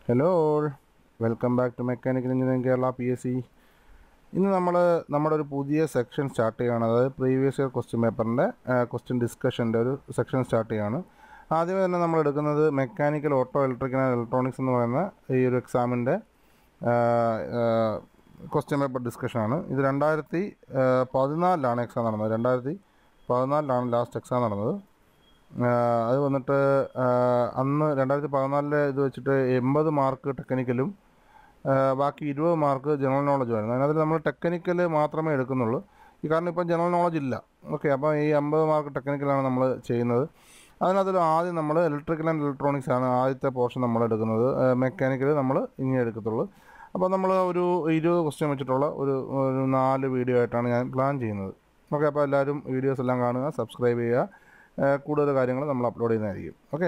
hello all welcome back to mechanical engineering Kerala P S C ഇന്ന് നമ്മൾ നമ്മുടെ ഒരു പുതിയ സെക്ഷൻ സ്റ്റാർട്ട് ചെയ്യുകയാണ് അതായത് പ്രീവിയസ് ഇയർ ക്വസ്റ്റ്യൻ പേപ്പറിൻ്റെ ക്വസ്റ്റ്യൻ ഡിസ്കഷൻ്റെ ഒരു സെക്ഷൻ സ്റ്റാർട്ട് ചെയ്യുകയാണ് ആദ്യമേ തന്നെ നമ്മൾ എടുക്കുന്നത് mechanical auto electrical and electronics എന്ന് പറയുന്ന ഈ ഒരു എക്സാമിൻ്റെ ക്വസ്റ്റ്യൻ പേപ്പർ ഡിസ്കഷനാണ് ഇത് രണ്ടായിരത്തി പതിനാലിലാണ് എക്സാം നടന്നത് രണ്ടായിരത്തി പതിനാലിലാണ് ലാസ്റ്റ് എക്സാം നടന്നത് ആഹ് അത് വന്നിട്ട് ആഹ് അന്ന് രണ്ടായിരത്തി പതിനാലിലെ ഇത് വെച്ചിട്ട് എൺപത് മാർക്ക് ടെക്നിക്കലും ആഹ് ബാക്കി ഇരുപത് മാർക്ക് ജനറൽ നോളജും ആയിരുന്നു അതിനകത്ത് നമ്മൾ ടെക്നിക്കൽ മാത്രമേ എടുക്കുന്നുള്ളൂ ഈ കാരണം ഇപ്പം ജനറൽ നോളജ് ഇല്ല ഓക്കെ അപ്പോൾ ഈ അമ്പത് മാർക്ക് ടെക്നിക്കലാണ് നമ്മൾ ചെയ്യുന്നത് അതിനകത്തിൽ ആദ്യം നമ്മൾ ഇലക്ട്രിക്കൽ ആൻഡ് ഇലക്ട്രോണിക്സ് ആണ് ആദ്യത്തെ പോർഷൻ നമ്മൾ എടുക്കുന്നത് മെക്കാനിക്കൽ നമ്മൾ ഇങ്ങനെ എടുക്കത്തുള്ളൂ അപ്പോൾ നമ്മൾ ഒരു ഇരുപത് ക്വസ്റ്റ്യൻ വെച്ചിട്ടുള്ള ഒരു ഒരു നാല് വീഡിയോ ആയിട്ടാണ് ഞാൻ പ്ലാൻ ചെയ്യുന്നത് ഓക്കെ അപ്പോൾ എല്ലാവരും വീഡിയോസ് എല്ലാം കാണുക സബ്സ്ക്രൈബ് ചെയ്യുക ഏഹ് കൂടുതൽ കാര്യങ്ങൾ നമ്മൾ അപ്ലോഡ് ചെയ്യുന്നതായിരിക്കും ഓക്കെ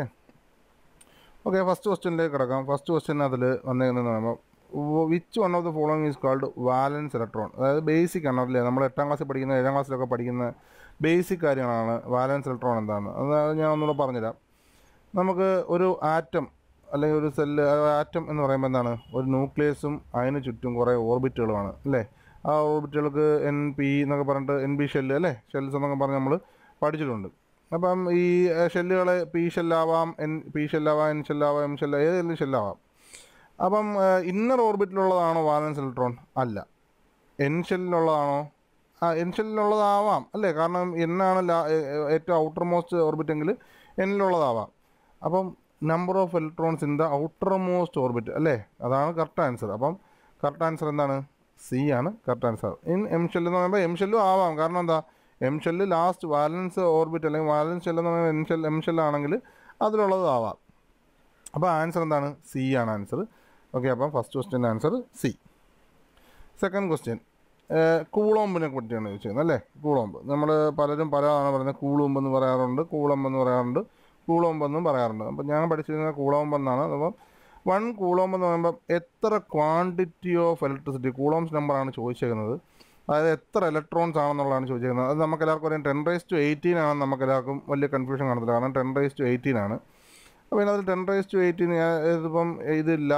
ഓക്കെ ഫസ്റ്റ് ക്വസ്റ്റ്യനിലേക്ക് കിടക്കാം ഫസ്റ്റ് ക്വസ്റ്റ്യൻ അതിൽ വന്നേക്കുന്നതെന്ന് പറയുമ്പോൾ which one of the following is called valence electron അതായത് ബേസിക് ആണ് അല്ലേ നമ്മൾ എട്ടാം ക്ലാസ്സിൽ പഠിക്കുന്ന ഏഴാം ക്ലാസ്സിലൊക്കെ പഠിക്കുന്ന ബേസിക് കാര്യങ്ങളാണ് വാലൻസ് ഇലക്ട്രോൺ എന്താണ് അത് ഞാൻ ഒന്നുകൂടെ പറഞ്ഞുതരാം നമുക്ക് ഒരു ആറ്റം അല്ലെങ്കിൽ ഒരു സെല്ല് ആറ്റം എന്ന് പറയുമ്പോൾ എന്താണ് ഒരു ന്യൂക്ലിയസും അതിന് ചുറ്റും കുറേ ഓർബിറ്റുകളുമാണ് അല്ലേ ആ ഓർബിറ്റുകൾക്ക് എൻ പി എന്നൊക്കെ പറഞ്ഞിട്ട് എൻ ബി ഷെല്ല് അല്ലേ ഷെൽസ് എന്നൊക്കെ പറഞ്ഞ് നമ്മൾ പഠിച്ചിട്ടുണ്ട് അപ്പം ഈ ഷെല്ലുകളെ പി ഷെല്ലാവാം എൻ പി ഷെല്ലാവാം എൻ ഷെല്ലാവാം എം ഷെല്ല ഏതെങ്കിലും ഷെല്ലാവാം അപ്പം ഇന്നർ ഓർബിറ്റിലുള്ളതാണോ വാലൻസ് ഇലക്ട്രോൺ അല്ല എൻ ഷെല്ലിലുള്ളതാണോ ആ എൻ ഷെല്ലിലുള്ളതാവാം അല്ലേ കാരണം എന്നാണ് ലാ ഏ- ഏ- ഏറ്റവും ഔട്ടർ മോസ്റ്റ് ഓർബിറ്റ് എങ്കിൽ എന്നിലുള്ളതാവാം അപ്പം number of electrons in the outermost orbit അല്ലേ അതാണ് കറക്റ്റ് ആൻസർ അപ്പം കറക്റ്റ് ആൻസർ എന്താണ് സി ആണ് correct answer in M shell എന്ന് പറയുമ്പോൾ എം ഷെല്ലും ആവാം കാരണം എന്താ M shell last valence orbit അല്ലെങ്കിൽ വാലൻസ് ഷെല്ല് എന്ന് പറയുമ്പോൾ എം ഷെൽ എം ഷെല്ലാണെങ്കിൽ അതിലുള്ളത് ആവാം അപ്പോൾ ആൻസർ എന്താണ് സി ആണ് ആൻസർ ഓക്കെ അപ്പം ഫസ്റ്റ് ക്വസ്റ്റ്യൻ്റെ ആൻസർ സി സെക്കൻഡ് ക്വസ്റ്റ്യൻ കൂളോമ്പിനെ പറ്റിയാണ് ചോദിച്ചത് അല്ലേ കൂളോമ്പ് നമ്മൾ പലരും പലതാണ് പറയുന്നത് കൂളുമ്പ് എന്ന് പറയാറുണ്ട് കൂളമ്പ് എന്ന് പറയാറുണ്ട് കൂളോമ്പ് എന്നും പറയാറുണ്ട് അപ്പം ഞാൻ പഠിച്ചിരുന്നത് കൂളോമ്പ് എന്നാണ് അപ്പം വൺ കൂളോമ്പ് എന്ന് പറയുമ്പോൾ എത്ര ക്വാണ്ടിറ്റി ഓഫ് ഇലക്ട്രിസിറ്റി കൂളോംസ് നമ്പറാണ് ചോദിച്ചേക്കുന്നത് അതായത് എത്ര ഇലക്ട്രോൺസ് ആണെന്നുള്ളതാണ് ചോദിച്ചിരിക്കുന്നത് അത് നമുക്ക് എല്ലാവർക്കും അറിയാം ടെൻ റേസ് ടു എയ്റ്റീൻ ആണ് നമുക്ക് എല്ലാവർക്കും വലിയ കൺഫ്യൂഷൻ കാണത്തില്ല കാരണം ടെൻ റേസ് ടു എയ്റ്റീൻ ആണ് അപ്പോൾ ഇതിനകത്ത് ടെൻ റേസ് ടു എയ്റ്റീൻ ഇതിപ്പം ഇതില്ല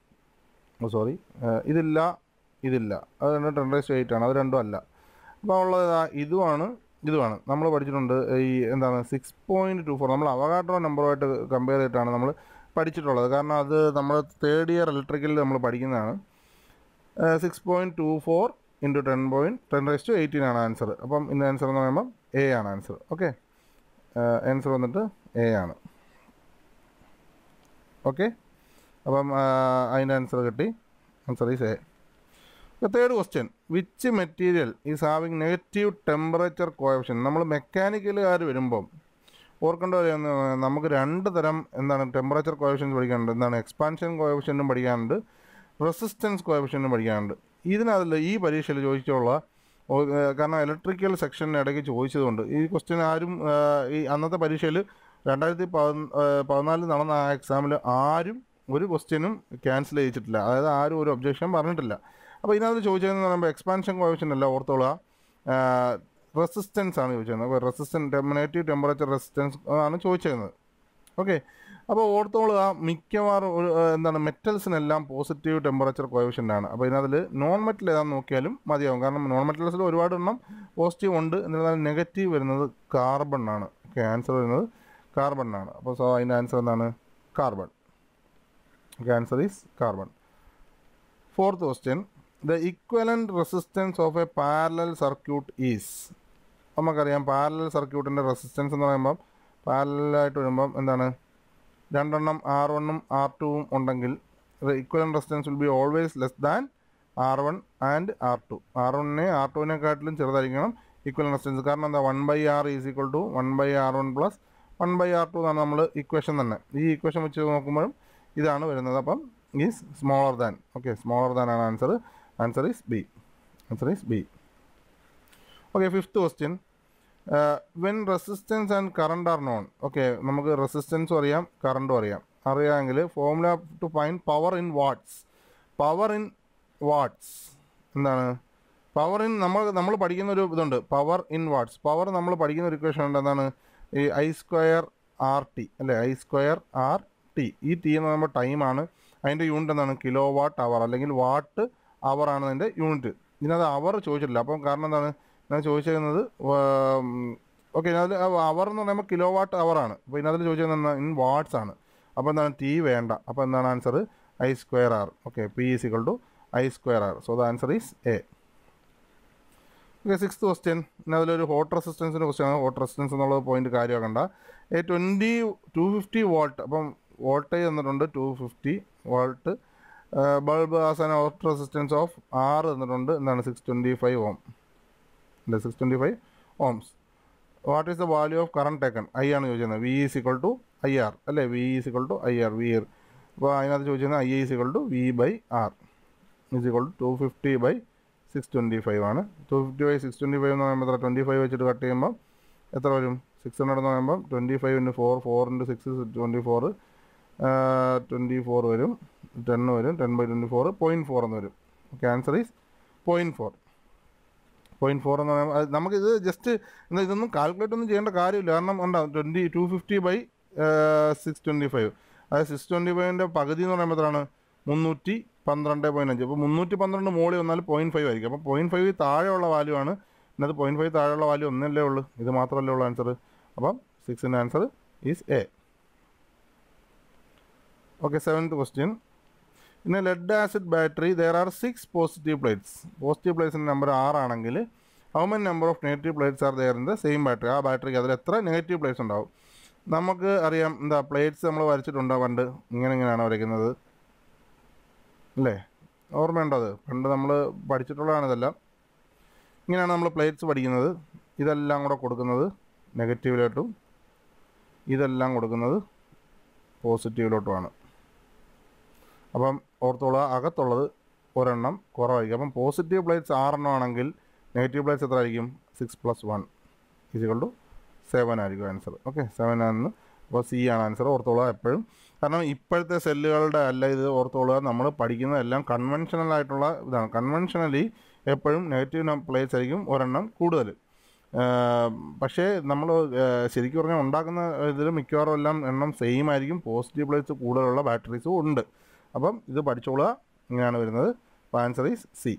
ഓ സോറി ഇതില്ല ഇതില്ല അത് രണ്ടും ടെൻ റേസ് ടു എയ്റ്റ് ആണ് അത് രണ്ടും അല്ല അപ്പോൾ ഉള്ളത് ഇതാ ഇതുമാണ് ഇതുമാണ് നമ്മൾ പഠിച്ചിട്ടുണ്ട് ഈ എന്താണ് സിക്സ് പോയിൻറ്റ് ടു ഫോർ നമ്മൾ അവകാട്ടോ നമ്പറുമായിട്ട് കമ്പയർ ചെയ്തിട്ടാണ് നമ്മൾ പഠിച്ചിട്ടുള്ളത് കാരണം അത് നമ്മൾ തേർഡ് ഇയർ ഇലക്ട്രിക്കലിൽ നമ്മൾ പഠിക്കുന്നതാണ് six point two four into ten point ten raise to eighteen ആണ് ആൻസർ അപ്പം ഇന്ന് ആൻസർ എന്ന് പറയുമ്പോൾ എ ആണ് ആൻസർ ഓക്കെ ആൻസർ വന്നിട്ട് എ ആണ് ഓക്കെ അപ്പം ആ, അതിൻ്റെ ആൻസർ കിട്ടി answer is A third question which material is having negative temperature coefficient നമ്മൾ മെക്കാനിക്കലുകാർ വരുമ്പം ഓർക്കേണ്ട കാര്യം എന്ന് പറഞ്ഞാൽ നമുക്ക് രണ്ട് തരം എന്താണ് ടെമ്പറേച്ചർ കോയഫിഷ്യൻസ് പഠിക്കാനുണ്ട് എന്താണ് എക്സ്പാൻഷൻ കോയഫിഷ്യൻറ്റും പഠിക്കാനുണ്ട് റെസിസ്റ്റൻസ് കോയഫിഷ്യൻറ്റും പഠിക്കാനുണ്ട് ഇതിനകത്തിൽ ഈ പരീക്ഷയിൽ ചോദിച്ചുള്ള ഓ- ഏഹ് കാരണം ഇലക്ട്രിക്കൽ സെക്ഷന് ഇടയ്ക്ക് ചോദിച്ചതുകൊണ്ട് ഈ ക്വസ്റ്റ്യൻ ആരും ഏഹ് ഈ അന്നത്തെ പരീക്ഷയിൽ രണ്ടായിരത്തി പതി പതിനാലിൽ നടന്ന ആ എക്സാമിൽ ആരും ഒരു ക്വസ്റ്റ്യനും ക്യാൻസൽ ചെയ്യിച്ചിട്ടില്ല അതായത് ആരും ഒരു ഒബ്ജക്ഷൻ പറഞ്ഞിട്ടില്ല അപ്പോൾ ഇതിനകത്ത് ചോദിച്ചതെന്ന് പറയുമ്പോൾ എക്സ്പാൻഷൻ കോയഫിഷ്യൻ അല്ല ഓർത്തോളുക റെസിസ്റ്റൻസ് ആണ് ചോദിച്ചത് അപ്പോൾ റെസിസ്റ്റൻ നെഗറ്റീവ് ടെമ്പറേച്ചർ റെസിസ്റ്റൻസ് ആണ് ചോദിച്ചിരുന്നത് ഓക്കെ അപ്പോൾ ഓർത്തോളുക മിക്കവാറും ഒരു, ആ, എന്താണ് മെറ്റൽസിനെല്ലാം പോസിറ്റീവ് ടെമ്പറേച്ചർ കോയഫിഷ്യൻ്റ് ആണ് അപ്പോൾ ഇതിനകത്തിൽ നോൺ മെറ്റൽ ഏതാണെന്ന് നോക്കിയാലും മതിയാവും കാരണം നോൺ മെറ്റൽസിൽ ഒരുപാട് എണ്ണം പോസിറ്റീവ് ഉണ്ട് എന്നിരുന്നാലും നെഗറ്റീവ് വരുന്നത് കാർബൺ ആണ് ഓക്കെ ആൻസർ വരുന്നത് കാർബൺ ആണ് അപ്പോൾ സോ അതിൻ്റെ ആൻസർ എന്താണ് carbon okay answer is carbon fourth question the equivalent resistance of a parallel circuit is നമുക്കറിയാം പാരലൽ സർക്യൂട്ടിൻ്റെ റെസിസ്റ്റൻസ് എന്ന് പറയുമ്പം പാരലായിട്ട് വരുമ്പം എന്താണ് രണ്ടെണ്ണം ആർ വണ്ണും ആർ ടുവും ഉണ്ടെങ്കിൽ equivalent resistance will be always less than R one and R two R വണ്ണിനെ ആർ ടുവിനെക്കാട്ടിലും ചെറുതായിരിക്കണം ഈക്വലൻ റെസിസ്റ്റൻസ് കാരണം എന്താ one by R is equal to one by R one plus one by R two എന്നാണ് നമ്മൾ equation തന്നെ ഈ equation വെച്ച് നോക്കുമ്പോഴും ഇതാണ് വരുന്നത് അപ്പം is smaller than okay smaller than ആണ് answer answer is B answer is B okay fifth question when resistance and current are known okay നമുക്ക് റെസിസ്റ്റൻസും അറിയാം കറണ്ടും അറിയാം അറിയാമെങ്കിൽ formula to find power in watts power in watts എന്താണ് power in നമ്മൾ നമ്മൾ പഠിക്കുന്ന ഒരു ഇതുണ്ട് പവർ ഇൻ വാട്ട്സ് പവർ നമ്മൾ പഠിക്കുന്ന ഒരു ഇക്വേഷൻ ഉണ്ട് എന്താണ് ഈ ഐ സ്ക്വയർ ആർ ടി അല്ലേ ഐ സ്ക്വയർ ആർ ടി ഈ ടി എന്ന് പറയുമ്പോൾ ടൈമാണ് അതിൻ്റെ യൂണിറ്റ് എന്താണ് കിലോ വാട്ട് അവർ അല്ലെങ്കിൽ വാട്ട് അവർ ആണ് അതിൻ്റെ യൂണിറ്റ് ഇതിനകത്ത് അവർ ചോദിച്ചിട്ടില്ല അപ്പം കാരണം എന്താണ് ഞാൻ ചോദിച്ചിരുന്നത് ഓക്കെ അതിൽ അവർ എന്ന് പറയുമ്പോൾ കിലോ വാട്ട് അവർ ആണ് അപ്പോൾ ഇതിനകത്ത് ചോദിച്ചിരുന്നത് ഇൻ വാട്ട്സ് ആണ് അപ്പോൾ എന്താണ് ടി വേണ്ട അപ്പോൾ എന്താണ് answer I square R okay P is equal to I square R so the answer is A okay six question പിന്നെ അതിലൊരു ഹോട്ട് റെസിസ്റ്റൻസിൻ്റെ ക്വസ്റ്റ്യൻ ആണ് ഹോട്ട് റെസിസ്റ്റൻസ് എന്നുള്ള പോയിന്റ് കാര്യമാക്കണ്ട A twenty two fifty volt അപ്പം വോൾട്ടേജ് തന്നിട്ടുണ്ട് two fifty volt bulb has an hot resistance of ആറ് തന്നിട്ടുണ്ട് എന്താണ് സിക്സ് ട്വൻറ്റി ഫൈവ് ഓം അല്ലേ six twenty five ohms what is the value of current taken I ആണ് ചോദിക്കുന്നത് V is equal to I R അല്ലേ V is equal to I R V R അപ്പോൾ അതിനകത്ത് ചോദിക്കുന്നത് I is equal to V by R is equal to two fifty by six twenty five ആണ് two fifty by six twenty five എന്ന് പറയുമ്പോൾ എത്ര twenty five വെച്ചിട്ട് cut ചെയ്യുമ്പോൾ എത്ര വരും സിക്സ് ഹൺഡ്രഡ് എന്ന് പറയുമ്പോൾ twenty five into four four into six twenty four twenty four വരും ടെൻ വരും ten by twenty four point four എന്ന് വരും okay answer is point four point four എന്ന് പറയുമ്പോൾ അത് നമുക്കിത് ജസ്റ്റ് എന്നാൽ ഇതൊന്നും കാൽക്കുലേറ്റ് ഒന്നും ചെയ്യേണ്ട കാര്യമില്ല കാരണം ഉണ്ടാവും twenty two fifty by six twenty five അതായത് സിക്സ് ട്വൻറ്റി ഫൈവിൻ്റെ പകുതി എന്ന് പറയുമ്പോൾ എത്രയാണ് മുന്നൂറ്റി പന്ത്രണ്ട് പോയിൻറ്റ് അഞ്ച് അപ്പോൾ മുന്നൂറ്റി പന്ത്രണ്ട് മോളി വന്നാൽ പോയിൻറ്റ് ഫൈവ് ആയിരിക്കും അപ്പോൾ പോയിൻറ്റ് ഫൈവ് താഴെയുള്ള വാല്യൂ ആണ് ഇന്നത്തെ പോയിൻറ്റ് ഫൈവ് താഴെയുള്ള വാല്യൂ ഒന്നല്ലേ ഉള്ളൂ ഇത് മാത്രമല്ലേ ഉള്ളൂ ആൻസർ അപ്പം സിക്സിൻ്റെ answer is A okay seventh question in a lead acid battery there are six positive plates positive പ്ലേറ്റ്സിൻ്റെ നമ്പർ ആറാണെങ്കിൽ how many number of negative plates are there in the same battery ആ ബാറ്ററിക്ക് അതിൽ എത്ര negative plates ഉണ്ടാവും നമുക്ക് അറിയാം എന്താ പ്ലേറ്റ്സ് നമ്മൾ വരച്ചിട്ടുണ്ടോ പണ്ട് ഇങ്ങനെ ഇങ്ങനെയാണ് വരയ്ക്കുന്നത് അല്ലേ ഓർമ്മയുണ്ടോ അത് പണ്ട് നമ്മൾ പഠിച്ചിട്ടുള്ളതാണ് ഇതെല്ലാം ഇങ്ങനെയാണ് നമ്മൾ പ്ലേറ്റ്സ് പഠിക്കുന്നത് ഇതെല്ലാം കൂടെ കൊടുക്കുന്നത് നെഗറ്റീവിലോട്ടും ഇതെല്ലാം കൊടുക്കുന്നത് പോസിറ്റീവിലോട്ടുമാണ് അപ്പം ഓർത്തോളുക അകത്തുള്ളത് ഒരെണ്ണം കുറവായിരിക്കും അപ്പം പോസിറ്റീവ് പ്ലേറ്റ്സ് ആറെണ്ണം ആണെങ്കിൽ നെഗറ്റീവ് പ്ലേറ്റ്സ് എത്ര ആയിരിക്കും six plus one is equal to seven ആയിരിക്കും ആൻസർ ഓക്കെ സെവൻ ആണ് അപ്പോൾ സി ആണ് ആൻസർ ഓർത്തോളുക എപ്പോഴും കാരണം ഇപ്പോഴത്തെ സെല്ലുകളുടെ അല്ല ഇത് ഓർത്തോളുക നമ്മൾ പഠിക്കുന്നതെല്ലാം കൺവെൻഷനൽ ആയിട്ടുള്ള ഇതാണ് കൺവെൻഷനലി എപ്പോഴും നെഗറ്റീവ് പ്ലേറ്റ്സ് ആയിരിക്കും ഒരെണ്ണം കൂടുതൽ പക്ഷേ നമ്മൾ ശരിക്കും പറഞ്ഞാൽ ഉണ്ടാക്കുന്ന ഇതിൽ മിക്കവാറും എല്ലാം എണ്ണം സെയിം ആയിരിക്കും പോസിറ്റീവ് പ്ലേറ്റ്സ് കൂടുതലുള്ള ബാറ്ററീസും ഉണ്ട് അപ്പം ഇത് പഠിച്ചോളുക ഇങ്ങനെയാണ് വരുന്നത് അപ്പോൾ answer is C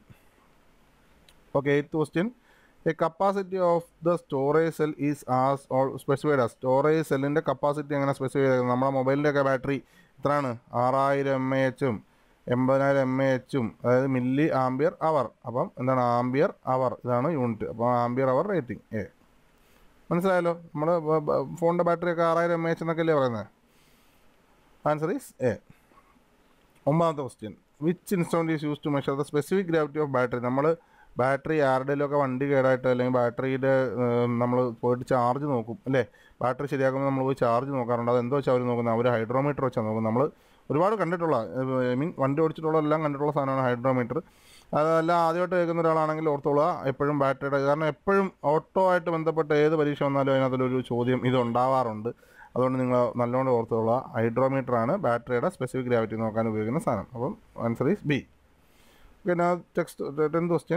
okay eighth question a capacity of the storage cell is usually specified ആ സ്റ്റോറേജ് സെല്ലിൻ്റെ കപ്പാസിറ്റി എങ്ങനെ സ്പെസിഫൈ ചെയ്തത് നമ്മുടെ മൊബൈലിൻ്റെ ഒക്കെ ബാറ്ററി എത്രയാണ് ആറായിരം എം എ എച്ചും എൺപതിനായിരം എം എ എച്ചും അതായത് മില്ലി ആംബിയർ അവർ അപ്പം എന്താണ് ആംബിയർ അവർ ഇതാണ് യൂണിറ്റ് അപ്പോൾ ആംബിയർ അവർ റേറ്റിംഗ് എ മനസ്സിലായല്ലോ നമ്മൾ ഫോണിൻ്റെ ബാറ്ററി ഒക്കെ ആറായിരം എം എ എച്ച് എന്നൊക്കെ അല്ലേ പറയുന്നത് ആൻസർ ഈസ് എ ഒമ്പതാമത്തെ question which instrument is use to measure the specific gravity of battery നമ്മൾ ബാറ്ററി ആരുടെയിലൊക്കെ വണ്ടി കേടായിട്ട് അല്ലെങ്കിൽ ബാറ്ററിയുടെ നമ്മൾ പോയിട്ട് ചാർജ് നോക്കും അല്ലേ ബാറ്ററി ശരിയാക്കുമ്പോൾ നമ്മൾ പോയി ചാർജ് നോക്കാറുണ്ട് അത് എന്തോ വെച്ചാൽ അവർ നോക്കുന്നത് അവർ ഹൈഡ്രോമീറ്റർ വെച്ചാൽ നോക്കുന്നത് നമ്മൾ ഒരുപാട് കണ്ടിട്ടുള്ള ഐ മീൻ വണ്ടി ഓടിച്ചിട്ടുള്ള എല്ലാം കണ്ടിട്ടുള്ള സാധനമാണ് ഹൈഡ്രോമീറ്റർ അതല്ല ആദ്യമായിട്ട് കേൾക്കുന്ന ഒരാളാണെങ്കിൽ ഓർത്തോളുക എപ്പോഴും ബാറ്ററിയുടെ കാരണം എപ്പോഴും ഓട്ടോ ആയിട്ട് ബന്ധപ്പെട്ട ഏത് പരീക്ഷ വന്നാലും അതിനകത്തൊരു ചോദ്യം ഇത് ഉണ്ടാവാറുണ്ട് അതുകൊണ്ട് നിങ്ങൾ നല്ലോണം ഓർത്തോളുക ഹൈഡ്രോമീറ്റർ ആണ് ബാറ്ററിയുടെ സ്പെസിഫിക് ഗ്രാവിറ്റി നോക്കാൻ ഉപയോഗിക്കുന്ന സാധനം അപ്പം ആൻസർ ഈസ് ബി പിന്നെ next tenth question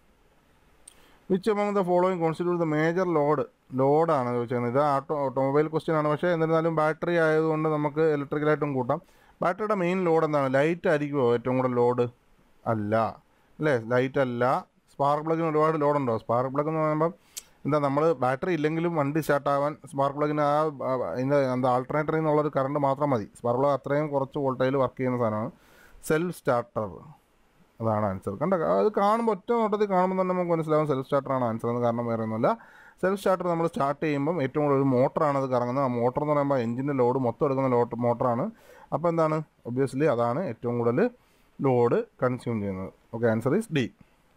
which among the following constitute the major load ലോഡാണ് ചോദിച്ചത് ഇത് ആട്ടോ ഓട്ടോമൊബൈൽ ക്വസ്റ്റ്യൻ ആണ് പക്ഷേ എന്നിരുന്നാലും ബാറ്ററി ആയതുകൊണ്ട് നമുക്ക് ഇലക്ട്രിക്കലായിട്ടും കൂട്ടാം ബാറ്ററിയുടെ മെയിൻ ലോഡ് എന്താണ് ലൈറ്റ് ആയിരിക്കുമോ ഏറ്റവും കൂടുതൽ ലോഡ് അല്ല അല്ലേ ലൈറ്റ് അല്ല സ്പാർക്ക് പ്ലഗിന് ഒരുപാട് ലോഡുണ്ടോ സ്പാർക്ക് പ്ലഗ് എന്ന് പറയുമ്പം എന്താ നമ്മൾ ബാറ്ററി ഇല്ലെങ്കിലും വണ്ടി സ്റ്റാർട്ടാവാൻ സ്പാർക്ക് പ്ലഗിന് ആ അതിൻ്റെ എന്താ ആൾട്ടർനേറ്ററിൽ നിന്നുള്ളൊരു കറണ്ട് മാത്രം മതി സ്പാർക്ക് പ്ലഗ് അത്രയും കുറച്ച് വോൾട്ടേജിൽ വർക്ക് ചെയ്യുന്ന സാധനമാണ് സെൽഫ് സ്റ്റാർട്ടർ അതാണ് ആൻസർ കണ്ട അത് കാണുമ്പോൾ ഒറ്റ നോട്ടത്തിൽ കാണുമ്പോൾ തന്നെ നമുക്ക് മനസ്സിലാവും സെൽഫ് സ്റ്റാർട്ടറാണ് ആൻസർ എന്ന് കാരണം വേറെ ഒന്നുമില്ല സെൽഫ് സ്റ്റാർട്ടർ നമ്മൾ സ്റ്റാർട്ട് ചെയ്യുമ്പം ഏറ്റവും കൂടുതൽ ഒരു മോട്ടറാണ് അത് കറങ്ങുന്നത് ആ മോട്ടർ എന്ന് പറയുമ്പോൾ എഞ്ചിൻ്റെ ലോഡ് മൊത്തം എടുക്കുന്ന ലോട്ട് മോട്ടറാണ് അപ്പോൾ എന്താണ് ഒബ്വിയസ്ലി അതാണ് ഏറ്റവും കൂടുതൽ ലോഡ് കൺസ്യൂം ചെയ്യുന്നത് okay answer is D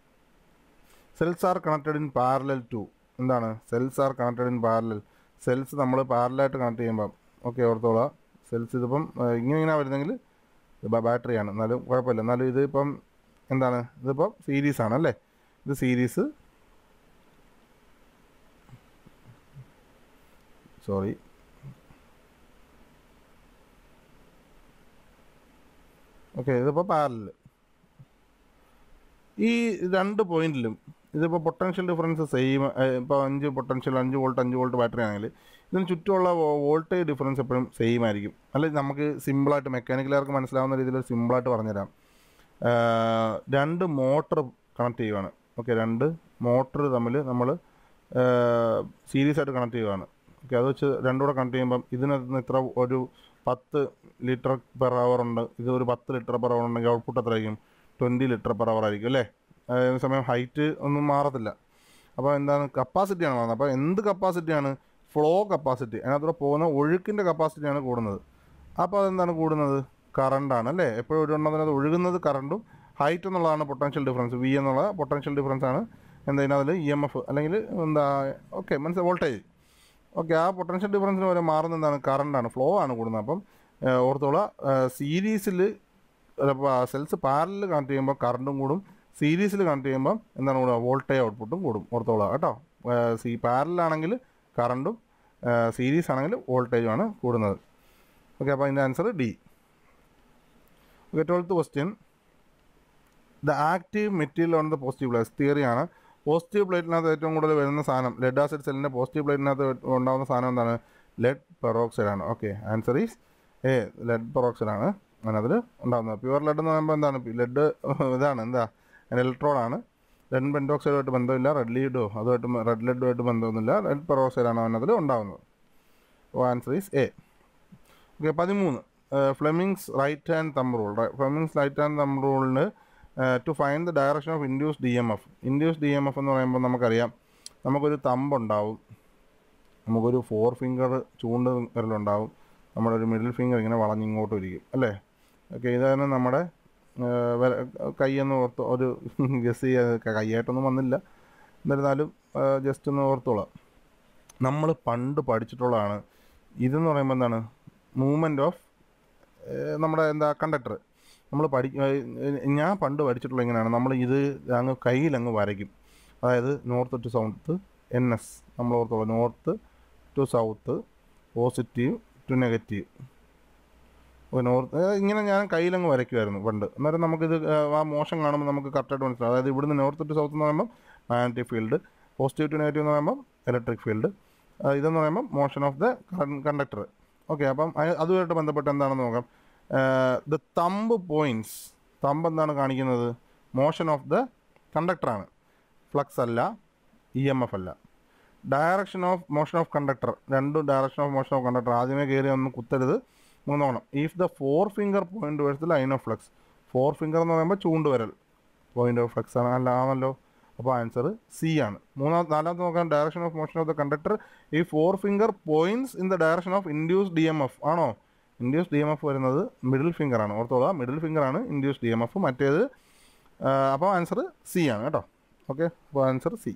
cells are connected in parallel to എന്താണ് cells are connected in parallel cells നമ്മൾ പാരലായിട്ട് കണക്ട് ചെയ്യുമ്പം ഓക്കെ ഓർത്തോളാം സെൽസ് ഇതിപ്പം ഇങ്ങനെ ഇങ്ങനെ വരുന്നെങ്കിൽ ബാറ്ററിയാണ് എന്നാലും കുഴപ്പമില്ല എന്നാലും ഇതിപ്പം എന്താണ് ഇതിപ്പം സീരീസ് ആണ് അല്ലേ ഇത് സീരീസ് സോറി ഓക്കെ ഇതിപ്പോൾ പാരലൽ ഈ രണ്ട് പോയിന്റിലും ഇതിപ്പോൾ പൊട്ടൻഷ്യൽ ഡിഫറൻസ് സെയിം ഇപ്പോൾ അഞ്ച് പൊട്ടൻഷ്യൽ അഞ്ച് വോൾട്ട് അഞ്ച് വോൾട്ട് ബാറ്ററി ആണെങ്കിൽ ഇതിന് ചുറ്റുമുള്ള വോൾട്ടേജ് ഡിഫറൻസ് എപ്പോഴും സെയിം ആയിരിക്കും അല്ലെങ്കിൽ നമുക്ക് സിമ്പിളായിട്ട് മെക്കാനിക്കലുകാർക്ക് മനസ്സിലാവുന്ന രീതിയിൽ സിമ്പിളായിട്ട് പറഞ്ഞുതരാം ആഹ് രണ്ട് മോട്ടർ കണക്ട് ചെയ്യുവാണ് ഓക്കെ രണ്ട് മോട്ടർ തമ്മിൽ നമ്മൾ സീരീസ് ആയിട്ട് കണക്ട് ചെയ്യുവാണ് ഓക്കെ അത് വെച്ച് രണ്ടും കൂടെ കണക്ട് ചെയ്യുമ്പം ഇതിനകത്ത് നിന്ന് ഇത്ര ഒരു പത്ത് ലിറ്റർ പെർ അവർ ഉണ്ട് ഇത് ഒരു പത്ത് ലിറ്റർ പെർ അവർ ഉണ്ടെങ്കിൽ ഔട്ട്പുട്ട് എത്രയായിരിക്കും ട്വൻറ്റി ലിറ്റർ പെർ അവർ ആയിരിക്കും അല്ലേ അതേ സമയം ഹൈറ്റ് ഒന്നും മാറത്തില്ല അപ്പോൾ എന്താണ് കപ്പാസിറ്റിയാണ് മാറുന്നത് അപ്പോൾ എന്ത് കപ്പാസിറ്റിയാണ് ഫ്ലോ കപ്പാസിറ്റി അതിനകത്തൂടെ പോകുന്ന ഒഴുക്കിൻ്റെ കപ്പാസിറ്റിയാണ് കൂടുന്നത് അപ്പോൾ അതെന്താണ് കൂടുന്നത് കറണ്ടാണ് അല്ലേ എപ്പോഴും ഒരു എണ്ണത്തിനകത്ത് ഒഴുകുന്നത് കറണ്ടും ഹൈറ്റ് എന്നുള്ളതാണ് പൊട്ടൻഷ്യൽ ഡിഫറൻസ് വി എന്നുള്ള പൊട്ടൻഷ്യൽ ഡിഫറൻസ് ആണ് എന്താ അതിൽ ഇ എം എഫ് അല്ലെങ്കിൽ എന്താ ഓക്കെ മനസ്സിലായി വോൾട്ടേജ് ഓക്കെ ആ പൊട്ടൻഷ്യൽ ഡിഫറൻസിന് വരെ മാറുന്ന എന്താണ് കറണ്ടാണ് ഫ്ലോ ആണ് കൂടുന്നത് അപ്പം ഏഹ്, ഓർത്തോളാം സീരീസിൽ സെൽസ് പാരലിൽ കണക്ട് ചെയ്യുമ്പോൾ കറണ്ടും കൂടും സീരീസിൽ കണക്ട് ചെയ്യുമ്പോൾ എന്താണ് കൂടുക വോൾട്ടേജ് ഔട്ട്പുട്ടും കൂടും ഓർത്തോളാം കേട്ടോ സി പാരലാണെങ്കിൽ കറണ്ടും സീരീസ് ആണെങ്കിൽ വോൾട്ടേജുമാണ് കൂടുന്നത് ഓക്കെ അപ്പോൾ അതിൻ്റെ answer D okay twelfth question the active material on the positive plates തിയറിയാണ് പോസിറ്റീവ് പ്ലേറ്റിനകത്ത് ഏറ്റവും കൂടുതൽ വരുന്ന സാധനം ലെഡ് ആസിഡ് സെല്ലിൻ്റെ പോസിറ്റീവ് പ്ലേറ്റിനകത്ത് ഉണ്ടാകുന്ന സാധനം എന്താണ് ലെഡ് പെറോക്സൈഡ് ആണ് okay answer is A lead peroxide ആണ് അതിനകത്തിൽ ഉണ്ടാകുന്നത് പ്യുവർ ലെഡ് എന്ന് പറയുമ്പോൾ എന്താണ് ലെഡ് ഇതാണ് എന്താ ഇലക്ട്രോൺ ആണ് ലെഡ് പെൻറ്റോക്സൈഡുമായിട്ട് ബന്ധമില്ല റെഡ് ലീഡോ അതുമായിട്ട് റെഡ് ലെഡുമായിട്ട് ബന്ധമൊന്നുമില്ല ലെഡ് പെറോക്സൈഡ് ആണ് അതിനകത്തിൽ ഉണ്ടാകുന്നത് അപ്പോൾ ആൻസർ ഈസ് എ ഓക്കെ പതിമൂന്ന് Fleming's right hand thumb rule Fleming's right hand thumb റൂളിന് to find the direction of induced E M F induced E M F എന്ന് പറയുമ്പോൾ നമുക്കറിയാം നമുക്കൊരു തമ്പ് ഉണ്ടാവും നമുക്കൊരു ഫോർ ഫിംഗർ ചൂണ്ട് വിരലുണ്ടാവും നമ്മുടെ ഒരു മിഡിൽ ഫിംഗർ ഇങ്ങനെ വളഞ്ഞിങ്ങോട്ട് ഇരിക്കും അല്ലേ ഓക്കെ ഇതാണ് നമ്മുടെ ഏഹ്, വിര- കൈയെന്ന് ഓർത്ത് ഒരു ഗസ് ചെയ്യാൻ കൈയായിട്ടൊന്നും വന്നില്ല എന്നിരുന്നാലും ജസ്റ്റ് ഒന്ന് ഓർത്തോളാം നമ്മൾ പണ്ട് പഠിച്ചിട്ടുള്ളതാണ് ഇതെന്ന് പറയുമ്പോൾ എന്താണ് മൂവ്മെൻറ്റ് ഓഫ് നമ്മുടെ എന്താ കണ്ടക്ടർ നമ്മൾ പഠി ഏഹ് ഞാൻ പണ്ട് പഠിച്ചിട്ടുള്ള ഇങ്ങനെയാണ് നമ്മൾ ഇത് അങ്ങ് കയ്യിൽ അങ്ങ് വരയ്ക്കും അതായത് north to south N S നമ്മൾ ഓർത്തോളാം north to south positive to negative അപ്പോൾ നോർത്ത് ഇങ്ങനെ ഞാൻ കയ്യിലങ്ങ് വരയ്ക്കുമായിരുന്നു പണ്ട് അന്നേരം നമുക്കിത് ഏഹ്, ആ മോശം കാണുമ്പോൾ നമുക്ക് കറക്റ്റായിട്ട് മനസ്സിലാവും അതായത് ഇവിടുന്ന് നോർത്ത് ടു സൗത്ത് എന്ന് പറയുമ്പോൾ magnetic field positive to negative എന്ന് പറയുമ്പോൾ ഇലക്ട്രിക് ഫീൽഡ് ഇതെന്ന് പറയുമ്പോൾ motion of the conductor okay അപ്പം അയ- അതുമായിട്ട് ബന്ധപ്പെട്ട് എന്താണെന്ന് നോക്കാം ദ തമ്പ് പോയിൻറ്റ്സ് തമ്പ് എന്താണ് കാണിക്കുന്നത് മോഷൻ ഓഫ് ദ കണ്ടക്ടറാണ് ഫ്ലക്സ് അല്ല ഇ എം എഫ് അല്ല direction of motion of conductor രണ്ടും direction of motion of conductor ആദ്യമേ കയറി ഒന്ന് കുത്തരുത് നമുക്ക് നോക്കണം if the forefinger point towards the line of flux forefinger എന്ന് പറയുമ്പോൾ ചൂണ്ടുവരൽ പോയിന്റ് ഓഫ് ഫ്ലക്സ് ആണ് അല്ല ആണല്ലോ അപ്പോൾ ആൻസർ സി ആണ് മൂന്നാമത്തെ നാലാമത്തെ നോക്കാം direction of motion of the conductor ഈ forefinger points in the direction of induced E M F ആണോ ഇൻഡ്യൂസ് ഡി എം എഫ് വരുന്നത് മിഡിൽ ഫിംഗർ ആണ് ഓർത്തോളാം മിഡിൽ ഫിംഗർ ആണ് ഇൻഡ്യൂസ് ഡി എം എഫ് മറ്റേത് അപ്പോൾ ആൻസർ സി ആണ് കേട്ടോ ഓക്കെ അപ്പോൾ ആൻസർ സി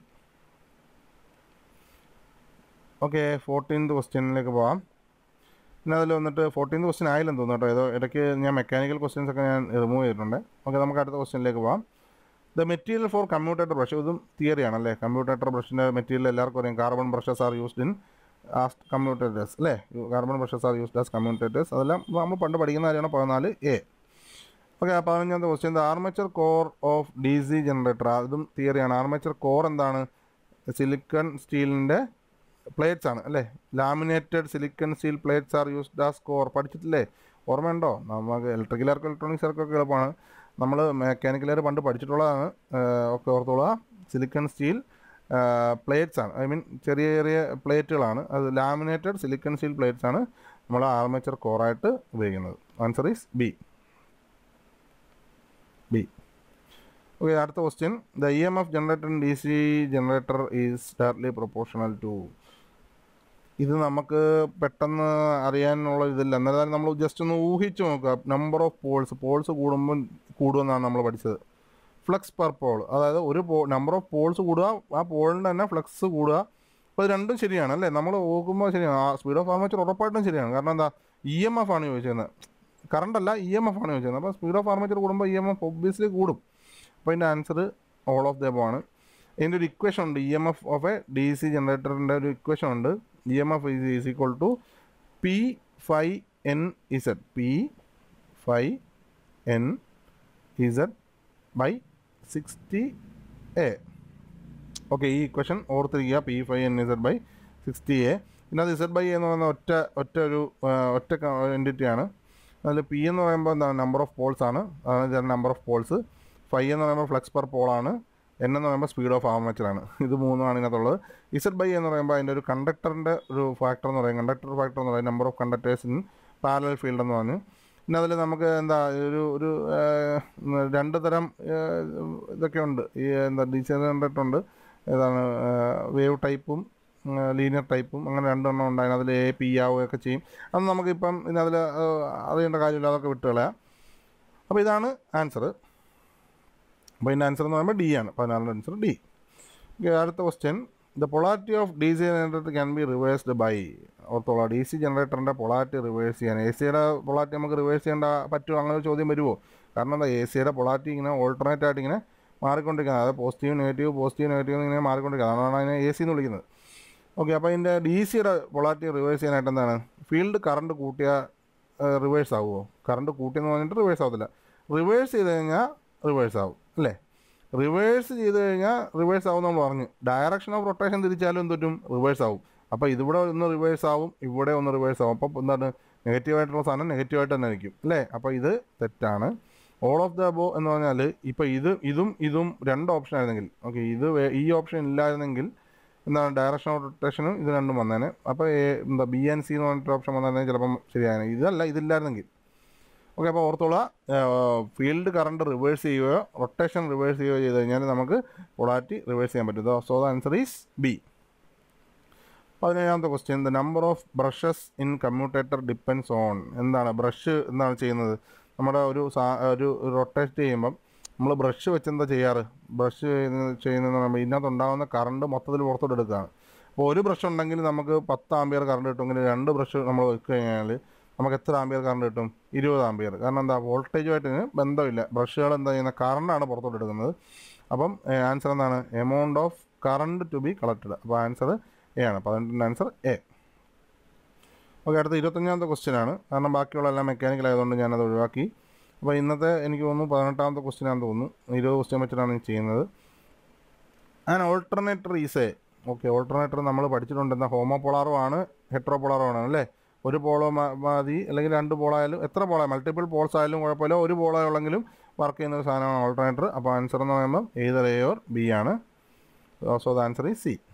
ഓക്കെ ഫോർട്ടീൻത് ക്വസ്റ്റ്യനിലേക്ക് പോവാം പിന്നെ അതിൽ വന്നിട്ട് ഫോർട്ടീൻത് ക്വസ്റ്റ്യൻ ആയില്ലെന്ന് തോന്നുന്നു കേട്ടോ ഏതോ ഇടയ്ക്ക് ഞാൻ മെക്കാനിക്കൽ ക്വസ്റ്റ്യൻസ് ഒക്കെ ഞാൻ റിമൂവ് ചെയ്തിട്ടുണ്ട് ഓക്കെ നമുക്ക് അടുത്ത ക്വസ്റ്റ്യനിലേക്ക് പോവാം the material for commutator brush ഇതും തിയറി ആണല്ലേ കമ്പ്യൂട്ടേറ്റർ ബ്രഷിൻ്റെ മെറ്റീരിയൽ എല്ലാവർക്കും അറിയാം carbon brushes are used in as commutators അല്ലേ carbon brushes are used as commutators അതെല്ലാം നമ്മൾ പണ്ട് പഠിക്കുന്ന കാര്യമാണ് പതിനാല് എ ഓക്കെ പതിനഞ്ചാമത്തെ question the armature core of D C generator അതും തിയറിയാണ് ആർമേച്ചർ കോർ എന്താണ് സിലിക്കൺ സ്റ്റീലിൻ്റെ പ്ലേറ്റ്സ് ആണ് അല്ലേ laminated silicon steel plates are used as core പഠിച്ചിട്ടില്ലേ ഓർമ്മയുണ്ടോ നമുക്ക് ഇലക്ട്രിക്കലാർക്കും ഇലക്ട്രോണിക്സുകാർക്കും ഒക്കെ എളുപ്പമാണ് നമ്മൾ മെക്കാനിക്കലുകാർ പണ്ട് പഠിച്ചിട്ടുള്ളതാണ് ഏഹ് ഒക്കെ ഓർത്തോളുക സിലിക്കൺ സ്റ്റീൽ പ്ലേറ്റ്സ് ആണ് ഐ മീൻ ചെറിയ ചെറിയ പ്ലേറ്റുകളാണ് അത് ലാമിനേറ്റഡ് സിലിക്കൺ സ്റ്റീൽ പ്ലേറ്റ്സ് ആണ് നമ്മൾ ആർമേച്ചർ കോറായിട്ട് ഉപയോഗിക്കുന്നത് answer is B B okay അടുത്ത question the E M F generator in D C generator is directly proportional to ഇത് നമുക്ക് പെട്ടെന്ന് അറിയാനുള്ള ഇതില്ല എന്നാലും നമ്മൾ ജസ്റ്റ് ഒന്ന് ഊഹിച്ച് നോക്കുക നമ്പർ ഓഫ് പോൾസ് പോൾസ് കൂടുമ്പോൾ കൂടുമെന്നാണ് നമ്മൾ പഠിച്ചത് ഫ്ലക്സ് പെർ പോൾ അതായത് ഒരു പോ നമ്പർ ഓഫ് പോൾസ് കൂടുക ആ പോളിൻ്റെ തന്നെ ഫ്ലക്സ് കൂടുക അപ്പോൾ ഇത് രണ്ടും ശരിയാണ് അല്ലേ നമ്മൾ നോക്കുമ്പോൾ ശരിയാണ് ആ സ്പീഡ് ഓഫ് ആർമേച്ചർ ഉറപ്പായിട്ടും ശരിയാണ് കാരണം എന്താ ഇ എം എഫ് ആണ് ചോദിച്ചിരുന്നത് കറണ്ട് അല്ല ഇ എം എഫ് ആണ് ചോദിച്ചത് അപ്പോൾ സ്പീഡ് ഓഫ് ആർമേച്ചർ കൂടുമ്പോൾ ഇ എം എഫ് ഒബ്വിയസ്ലി കൂടും അപ്പോൾ അതിൻ്റെ ആൻസർ ഓൾ ഓഫ് ദ ആണ് ഇതിൻ്റെ ഒരു ഇക്വേഷൻ ഉണ്ട് E M F of a D C ജനറേറ്ററിൻ്റെ ഒരു ഇക്വേഷൻ ഉണ്ട് E M F is is equal to P five N Z P five N Z by sixty A okay ഈ equation ഓർത്തിരിക്കുക P five N Z by sixty A പിന്നെ അത് Z by എന്ന് പറയുന്ന ഒറ്റ ഒറ്റ ഒരു ആ, ഒറ്റ എൻറ്റിറ്റിയാണ് അതിൽ പി എന്ന് പറയുമ്പോൾ എന്താണ് നമ്പർ ഓഫ് പോൾസ് ആണ് അതാണ് നമ്പർ ഓഫ് പോൾസ് ഫൈവ് എന്ന് പറയുമ്പോൾ ഫ്ലക്സ് പെർ പോളാണ് എൻ എന്ന് പറയുമ്പോൾ സ്പീഡ് ഓഫ് ആർമേച്ചറാണ് ഇത് മൂന്നുമാണ് ഇതിനകത്തുള്ളത് ഇസഡ് ബൈ എന്ന് പറയുമ്പോൾ അതിൻ്റെ ഒരു കണ്ടക്ടറിൻ്റെ ഒരു ഫാക്ടർ എന്ന് പറയും കണ്ടക്ടർ ഫാക്ടർ എന്ന് പറയും number of conductors in parallel field എന്ന് പറഞ്ഞു പിന്നെ അതിൽ നമുക്ക് എന്താ ഒരു ഒരു ആ, രണ്ട് തരം ആ, ഇതൊക്കെ ഉണ്ട് ഈ എന്താ ഡീസെൻഡൻ്റ് ഉണ്ട് ഏതാണ് വേവ് ടൈപ്പും ലീനിയർ ടൈപ്പും അങ്ങനെ രണ്ടെണ്ണം ഉണ്ട് അതിനതിൽ എ പി ആവുകയൊക്കെ ചെയ്യും അത് നമുക്കിപ്പം ഇതിനതിൽ അറിയേണ്ട കാര്യമില്ല അതൊക്കെ വിട്ടുകളയാം അപ്പോൾ ഇതാണ് ആൻസർ അപ്പോൾ ഇതിൻ്റെ ആൻസർ എന്ന് പറയുമ്പോൾ ഡി ആണ് പതിനാലിൻ്റെ ആൻസർ ഡി അടുത്ത question the polarity of D C generator can be reversed by ഓർത്തോളാം ഡി സി ജനറേറ്ററിൻ്റെ പൊളാരിറ്റി റിവേഴ്സ് ചെയ്യാൻ എ സിയുടെ പൊളാരിറ്റി നമുക്ക് റിവേഴ്സ് ചെയ്യേണ്ട പറ്റുമോ അങ്ങനെ ഒരു ചോദ്യം വരുമോ കാരണം എന്താ എ സിയുടെ പൊളാരിറ്റി ഇങ്ങനെ ഓൾട്ടർനേറ്റ് ആയിട്ട് ഇങ്ങനെ മാറിക്കൊണ്ടിരിക്കുന്നത് അതായത് പോസിറ്റീവ് നെഗറ്റീവ് പോസിറ്റീവ് നെഗറ്റീവ് ഇങ്ങനെ മാറിക്കൊണ്ടിരിക്കുന്നത് അതാണ് അതിനെ എ സി എന്ന് വിളിക്കുന്നത് ഓക്കെ അപ്പോൾ അതിൻ്റെ ഡി സിയുടെ പൊളാരിറ്റി റിവേഴ്സ് ചെയ്യാനായിട്ട് എന്താണ് ഫീൽഡ് കറണ്ട് കൂട്ടിയാൽ റിവേഴ്സ് ആവുമോ കറണ്ട് കൂട്ടിയെന്ന് പറഞ്ഞിട്ട് റിവേഴ്സ് ആവത്തില്ല റിവേഴ്സ് ചെയ്ത് കഴിഞ്ഞാൽ റിവേഴ്സ് ആവും അല്ലേ റിവേഴ്സ് ചെയ്ത് കഴിഞ്ഞാൽ റിവേഴ്സ് ആവും നമ്മൾ പറഞ്ഞു ഡയറക്ഷൻ ഓഫ് റൊട്ടേഷൻ തിരിച്ചാലും എന്തൊറ്റും റിവേഴ്സ് ആവും അപ്പോൾ ഇതിവിടെ ഒന്ന് റിവേഴ്സ് ആവും ഇവിടെ ഒന്ന് റിവേഴ്സ് ആവും അപ്പോൾ എന്താണ് നെഗറ്റീവായിട്ടുള്ള സാധനം നെഗറ്റീവായിട്ട് തന്നെ ആയിരിക്കും അല്ലേ അപ്പോൾ ഇത് തെറ്റാണ് ഓൾ ഓഫ് ദ അബോ എന്ന് പറഞ്ഞാൽ ഇപ്പോൾ ഇത് ഇതും ഇതും രണ്ട് ഓപ്ഷൻ ആയിരുന്നെങ്കിൽ ഓക്കെ ഇത് വേ- ഈ ഓപ്ഷൻ ഇല്ലായിരുന്നെങ്കിൽ എന്താണ് ഡയറക്ഷൻ ഓഫ് റൊട്ടേഷനും ഇത് രണ്ടും വന്നേനെ അപ്പോൾ എന്താ ബി ആൻഡ് സി എന്ന് പറഞ്ഞിട്ട് ഓപ്ഷൻ വന്നേനെ ചിലപ്പം ശരിയാണ് ഇതല്ല ഇതില്ലായിരുന്നെങ്കിൽ ഓക്കെ അപ്പോൾ ഓർത്തോളാം ഫീൽഡ് കറണ്ട് റിവേഴ്സ് ചെയ്യുകയോ റൊട്ടേഷൻ റിവേഴ്സ് ചെയ്യുകയോ ചെയ്ത് കഴിഞ്ഞാൽ നമുക്ക് പൊളാരിറ്റി റിവേഴ്സ് ചെയ്യാൻ പറ്റും so the answer is B പതിനേഴാമത്തെ question the number of brushes in commutator depends on എന്താണ് ബ്രഷ് എന്താണ് ചെയ്യുന്നത് നമ്മുടെ ഒരു സാ ഒരു റൊട്ടേറ്റ് ചെയ്യുമ്പം നമ്മൾ ബ്രഷ് വെച്ച് എന്താ ചെയ്യാറ് ബ്രഷ് ചെയ്യുന്നതെന്ന് പറയുമ്പോൾ ഇതിനകത്ത് ഉണ്ടാകുന്ന കറണ്ട് മൊത്തത്തിൽ പുറത്തോട്ട് എടുക്കുകയാണ് അപ്പോൾ ഒരു ബ്രഷ് ഉണ്ടെങ്കിൽ നമുക്ക് പത്ത് ആമ്പിയർ കറണ്ട് കിട്ടുമെങ്കിൽ രണ്ട് ബ്രഷ് നമ്മൾ വെച്ച് കഴിഞ്ഞാൽ നമുക്ക് എത്ര ആമ്പിയർ കറണ്ട് കിട്ടും ഇരുപത് ആമ്പിയർ കാരണം എന്താ വോൾട്ടേജുമായിട്ട് ഇതിന് ബന്ധമില്ല ബ്രഷുകൾ എന്താ ചെയ്യുന്ന കറണ്ടാണ് പുറത്തോട്ട് എടുക്കുന്നത് അപ്പം ആൻസർ എന്താണ് amount of current to be collected അപ്പോൾ ആൻസർ എ ആണ് പതിനെട്ടിൻ്റെ ആൻസർ എ ഓക്കെ അടുത്ത ഇരുപത്തഞ്ചാമത്തെ ക്വസ്റ്റ്യൻ ആണ് കാരണം ബാക്കിയുള്ള എല്ലാം മെക്കാനിക്കൽ ആയതുകൊണ്ട് ഞാനത് ഒഴിവാക്കി അപ്പോൾ ഇന്നത്തെ എനിക്ക് തോന്നുന്നു പതിനെട്ടാമത്തെ ക്വസ്റ്റ്യൻ ആണെന്ന് തോന്നുന്നു ഇരുപത് ക്വസ്റ്റ്യൻ വെച്ചിട്ടാണ് ഈ ചെയ്യുന്നത് an alternator is A okay alternator നമ്മൾ പഠിച്ചിട്ടുണ്ട് എന്താ ഹോമോപോളാറും ആണ് ഹെട്രോപോളാറും ആണ് അല്ലേ ഒരു പോളോ മ- മതി അല്ലെങ്കിൽ രണ്ട് പോളായാലും എത്ര പോളാ മൾട്ടിപ്പിൾ പോൾസ് ആയാലും കുഴപ്പമില്ല ഒരു പോളോ ഉള്ളെങ്കിലും വർക്ക് ചെയ്യുന്ന ഒരു സാധനമാണ് ഓൾട്ടർനേറ്റർ അപ്പോൾ ആൻസർ എന്ന് പറയുമ്പോൾ ഏതർ എ ഓർ ബി ആണ് so the answer is C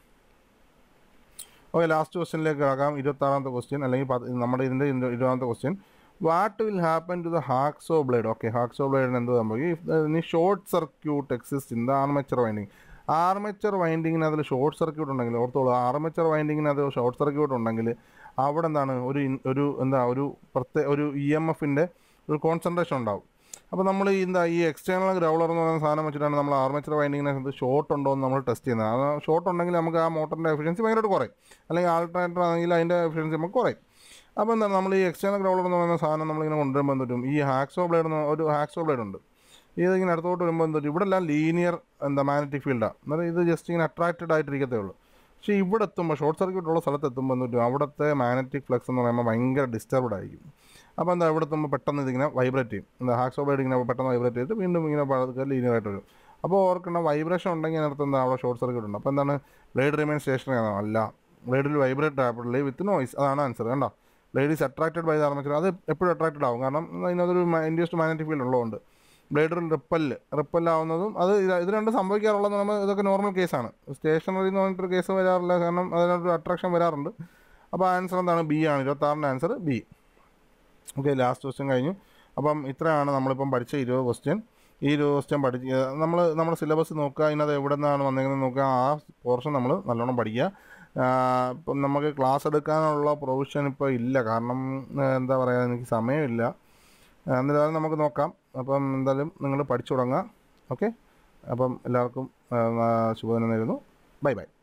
okay last ക്വസ്റ്റ്യനിലേക്ക് കിടക്കാം ഇരുപത്താറാമത്തെ ക്വസ്റ്റ്യൻ അല്ലെങ്കിൽ പത്ത് നമ്മുടെ ഇതിൻ്റെ ഇരുപതാമത്തെ question what will happen to the hacksaw blade okay hacksaw ബ്ലേഡിന് എന്ത് സംഭവിക്കും ഇനി short circuit exist in the armature winding armature വൈൻഡിങ്ങിന് അതിൽ ഷോർട്ട് സർക്യൂട്ട് ഉണ്ടെങ്കിൽ ഓർത്തോളൂ ആർമേച്ചർ വൈൻഡിങ്ങിന് അത് ഷോർട്ട് സർക്യൂട്ട് ഉണ്ടെങ്കിൽ അവിടെ എന്താണ് ഒരു ഇൻ- ഒരു എന്താ ഒരു പ്രത്യേക ഒരു ഇ എം എഫിൻ്റെ ഒരു കോൺസെൻട്രേഷൻ ഉണ്ടാവും അപ്പോൾ നമ്മൾ ഈ എന്താ ഈ എക്സ്റ്റേണൽ ഗ്രൗളർ എന്ന് പറയുന്ന സാധനം വെച്ചിട്ടാണ് നമ്മൾ ആർമേച്ചർ വൈൻഡിങ്ങിനകത്ത് ഷോർട്ട് ഉണ്ടോ എന്ന് നമ്മൾ ടെസ്റ്റ് ചെയ്യുന്നത് അത് ഷോർട്ട് ഉണ്ടെങ്കിൽ നമുക്ക് ആ മോട്ടറിൻ്റെ എഫിഷ്യൻസി ഭയങ്കരമായിട്ട് കുറയും അല്ലെങ്കിൽ ആൾട്ടർനേറ്റർ ആണെങ്കിൽ അതിൻ്റെ എഫിഷ്യൻസി നമുക്ക് കുറയും അപ്പോൾ എന്താണ് നമ്മൾ ഈ എക്സ്റ്റേണൽ ഗ്രൗളർ എന്ന് പറയുന്ന സാധനം നമ്മളിങ്ങനെ കൊണ്ടുവരുമ്പോൾ എന്ത് പറ്റും ഈ ഹാക്സോ ബ്ലേഡ് എന്ന് ഒരു ഹാക്സോ ബ്ലേഡ് ഉണ്ട് ഇതിങ്ങനെ അടുത്തോട്ട് വരുമ്പോൾ എന്ത് പറ്റും ഇവിടെ എല്ലാം ലീനിയർ എന്താ മാഗ്നറ്റിക് ഫീൽഡാണ് എന്നാൽ ഇത് ജസ്റ്റ് ഇങ്ങനെ അട്രാക്റ്റഡ് ആയിട്ടിരിക്കത്തേ ഉള്ളൂ പക്ഷേ ഇവിടെ എത്തുമ്പോൾ ഷോർട്ട് സർക്യൂട്ട് ഉള്ള സ്ഥലത്ത് എത്തുമ്പോൾ എന്ത് പറ്റും അവിടുത്തെ മാഗ്നറ്റിക് ഫ്ലക്സ് എന്ന് പറയുമ്പോൾ ഭയങ്കര ഡിസ്റ്റർബ്ഡ് ആയിരിക്കും അപ്പോൾ എന്താ ഇവിടെ എത്തുമ്പോൾ പെട്ടെന്ന് ഇതിങ്ങനെ വൈബ്രേറ്റ് ചെയ്യും എന്താ ഹാക്സോ ബ്ലേഡ് ഇങ്ങനെ പെട്ടെന്ന് വൈബ്രേറ്റ് ചെയ്തിട്ട് വീണ്ടും ഇങ്ങനെ പതുക്കെ ലീനിയർ ആയിട്ട് വരും അപ്പോൾ ഓർക്കണം വൈബ്രേഷൻ ഉണ്ടെങ്കിൽ അതിനകത്ത് എന്താ അവിടെ ഷോർട്ട് സർക്യൂട്ട് ഉണ്ട് അപ്പോൾ എന്താണ് ബ്ലേഡ് റിമൈൻ സ്റ്റേഷനറി ആണോ അല്ല ബ്ലേഡിൽ വൈബ്രേറ്റ് റാപ്പിഡ്ലി വിത്ത് നോയ്സ് അതാണ് ആൻസർ കണ്ടോ blade is attracted by the armature അത് എപ്പോഴും അട്രാക്റ്റഡ് ആവും കാരണം അതിനകത്തൊരു ഇൻഡ്യൂസ്ഡ് മാഗ്നറ്റിക് ഫീൽഡ് ഉള്ളതുകൊണ്ട് ബ്ലേഡിൽ റിപ്പല് റിപ്പല്ലാവുന്നതും അത് ഇത് ഇത് രണ്ട് സംഭവിക്കാറുള്ളതെന്ന് നമ്മൾ ഇതൊക്കെ നോർമൽ കേസാണ് സ്റ്റേഷനറി എന്ന് പറഞ്ഞിട്ടൊരു കേസ് വരാറില്ല കാരണം അതിനൊരു അട്രാക്ഷൻ വരാറുണ്ട് അപ്പോൾ ആൻസർ എന്താണ് ബി ആണ് ഇരുപത്താറിൻ്റെ answer B okay last question കഴിഞ്ഞു അപ്പം ഇത്രയാണ് നമ്മളിപ്പം പഠിച്ച ഇരുപത് ക്വസ്റ്റ്യൻ ഈ ഇരുപത് ക്വസ്റ്റ്യൻ പഠിച്ച് നമ്മൾ നമ്മുടെ സിലബസ് നോക്കുക അതിനകത്ത് എവിടെ നിന്നാണ് വന്നേക്കുന്നത് നോക്കുക ആ പോർഷൻ നമ്മൾ നല്ലോണം പഠിക്കുക ആ, ഇപ്പം നമുക്ക് ക്ലാസ് എടുക്കാനുള്ള പ്രൊവിഷൻ ഇപ്പോൾ ഇല്ല കാരണം ആ, എന്താ പറയുക എനിക്ക് സമയമില്ല ആ, എന്നിരുന്നാലും നമുക്ക് നോക്കാം അപ്പം എന്തായാലും നിങ്ങൾ പഠിച്ചു തുടങ്ങുക ഓക്കെ അപ്പം എല്ലാവർക്കും ആ, ശുഭദിനം നേരുന്നു ബൈ ബൈ